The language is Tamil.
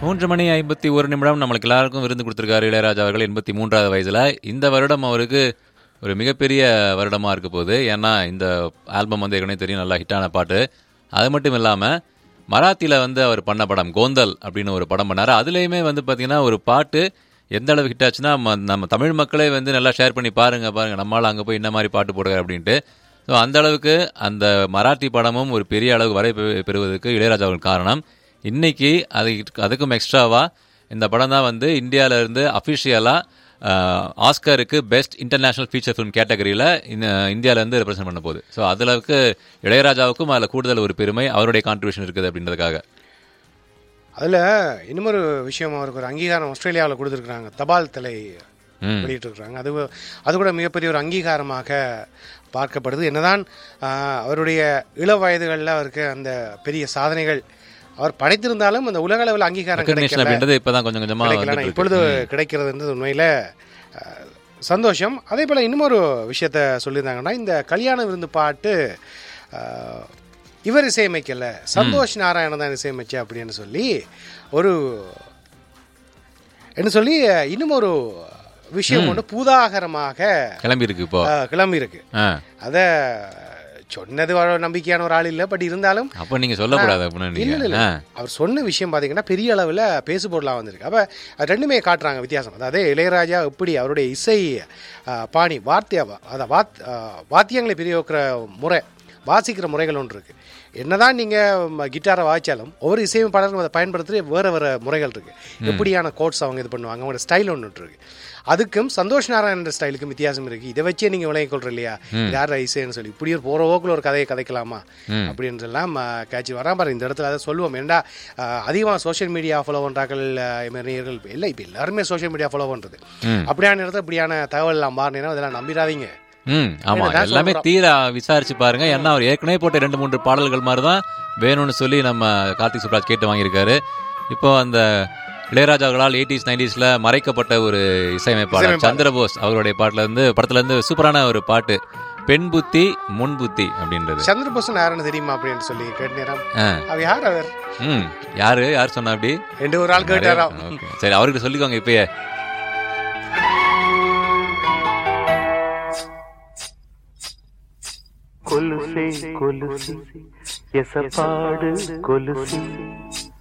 மூன்று மணி ஐம்பத்தி ஒரு நிமிடம் நம்மளுக்கு எல்லாருக்கும் விருந்து கொடுத்துருக்காரு இளையராஜா அவர்கள் எண்பத்தி மூன்றாவது வயசுல இந்த வருடம் அவருக்கு ஒரு மிகப்பெரிய வருடமா இருக்க போகுது ஏன்னா இந்த ஆல்பம் வந்து ஏற்கனவே தெரியும் நல்லா ஹிட்டான பாட்டு அது மட்டும் இல்லாம மராத்தியில வந்து அவர் பண்ண படம் கோந்தல் அப்படின்னு ஒரு படம் பண்ணாரு அதுலயுமே வந்து பாத்தீங்கன்னா ஒரு பாட்டு எந்த அளவு ஹிட் ஆச்சுன்னா ம- நம்ம தமிழ் மக்களே வந்து நல்லா ஷேர் பண்ணி பாருங்க பாருங்க நம்மளால அங்க போய் என்ன மாதிரி பாட்டு போடுறாரு அப்படின்ட்டு ஸோ அந்த அளவுக்கு அந்த மராத்தி படமும் ஒரு பெரிய அளவுக்கு வரை பெ- பெறுவதற்கு இளையராஜா அவர்கள் காரணம் இன்னைக்கு அது அதுக்கும் எக்ஸ்ட்ராவா இந்த படம் தான் வந்து இந்தியால இருந்து அஃபிஷியலா ஆஸ்கருக்கு பெஸ்ட் இன்டர்நேஷனல் ஃபீச்சர் ஃபிலிம் கேட்டகரியில் இந்தியால இருந்து ரெப்ரசென்ட் பண்ண போகுது ஸோ அதுலவுக்கு இளையராஜாவுக்கும் அதில் கூடுதல் ஒரு பெருமை அவருடைய கான்ட்ரிபியூஷன் இருக்குது அப்படின்றதுக்காக அதில் இன்னமொரு விஷயம் அவருக்கு ஒரு அங்கீகாரம் ஆஸ்திரேலியாவில் கொடுத்துருக்குறாங்க தபால் தலை ம். வெளியிட்டிருக்கிறாங்க அது அது கூட மிகப்பெரிய ஒரு அங்கீகாரமாக பார்க்கப்படுது என்னதான் ஆஹ், அவருடைய இள வயதுகளில் அவருக்கு அந்த பெரிய சாதனைகள் அவர் படைத்திருந்தாலும் அந்த உலக அளவில் அங்கீகாரம் ரெக்கக்னிஷன் கிடைக்கல அப்படின்றது இப்பதான் கொஞ்சம் கொஞ்சமா கிடைக்கல வந்துட்டு ஆனா இருக்கு. இப்பொழுது கிடைக்கிறதுன்றது உண்மையில் அஹ், சந்தோஷம் அதே போல் இன்னொரு விஷயத்த சொல்லியிருந்தாங்கன்னா இந்த கல்யாண விருந்து பாட்டு அஹ், இவர் இசையமைக்கல சந்தோஷ் நாராயணன் தான் இசையமைச்ச அப்படின்னு சொல்லி ஒரு என்ன சொல்லி அஹ், இன்னும் ஒரு விஷயம் ஒன்று பூதாகரமாக கிளம்பி இருக்கு இப்போ அஹ், கிளம்பி இருக்கு ஆ. அதை சொன்னது வ- நம்பிக்கையான ஒரு ஆள் இல்லை பட் இருந்தாலும் அப்ப நீங்க சொல்லக்கூடாது அப்படின்னு இல்ல இல்ல நீங்க இல்ல. ஆ. அவர் சொன்ன விஷயம் பாத்தீங்கன்னா பெரிய அளவில் பேசுபொருளாக வந்திருக்கு அப்ப அது ரெண்டுமே காட்டுறாங்க வித்தியாசம் அதாவது இளையராஜா எப்படி அவருடைய இசை ஆ, பாணி வாத்திய அத வாத் ஆ, வாத்தியங்களை பிரயோகிக்கிற முறை வாசிக்கிற முறைகள் ஒன்று இருக்கு என்னதான் நீங்க ம, கிட்டாரை வாய்ச்சாலும் ஒவ்வொரு இசையமைப்பாளருக்கும் அதை பயன்படுத்துகிற வேற வேற முறைகள் இருக்கு எப்படியான கோட்ஸ் அவங்க இது பண்ணுவாங்க அவங்களோட ஸ்டைல் ஒன்று இருக்கு அதுக்கும் சந்தோஷ் நாராயணன் ஸ்டைலுக்கும் வித்தியாசம் இருக்கு இதை வச்சே நீங்க விளங்கிக் கொள்ற இல்லையா இது யார் இசைன்னு சொல்லி இப்படி ஒரு போற போக்குல ஒரு கதையை கதைக்கலாமா அப்படின்னு எல்லாம் கேட்சி வராம பாரு இந்த இடத்துல அதை சொல்லுவோம் ஏன்டா அதிகமாக சோஷியல் மீடியா ஃபாலோ பண்ணுறாக்கள் நேயர்கள் இல்லை இப்போ எல்லாருமே சோஷியல் மீடியா ஃபாலோ பண்றது அப்படியான இடத்துல இப்படியான தகவல் எல்லாம் மாறினா அதெல்லாம் நம்பிடாதீங்க ம் ஆமா நான் எல்லாமே சொல்றேன். தீர விசாரிச்சு பாருங்க ஏன்னா அவர் ஏற்கனவே போட்ட ரெண்டு மூன்று பாடல்கள் மாதிரி தான் வேணும்னு சொல்லி நம்ம கார்த்திக் சுப்ராஜ் கேட்டு வாங்கியிருக்காரு இப்போ அந்த இளையராஜாக்களால் எயிட்டிஸ் நைன்டிஸ்ல மறைக்கப்பட்ட ஒரு இசையமைப்பாளர் சந்திரபோஸ் அவருடைய பாட்டுல இருந்து படத்துல இருந்து சூப்பரான ஒரு பாட்டு பெண் புத்தி முன் புத்தி அப்படின்றது சந்திரபோசன் யாருன்னு தெரியுமா அப்படின்னு சொல்லி கேட்ட நேரம் ஆ. அவர் யார் அவர் ம் யாரு யார் சொன்னா அப்படி ரெண்டு ஒரு ஆள் கேட்டாராம் Okay. சரி அவர்கிட்ட சொல்லிக்கோங்க இப்பயே கொலுசே கொலுசு எசப்பாடு கொலுசு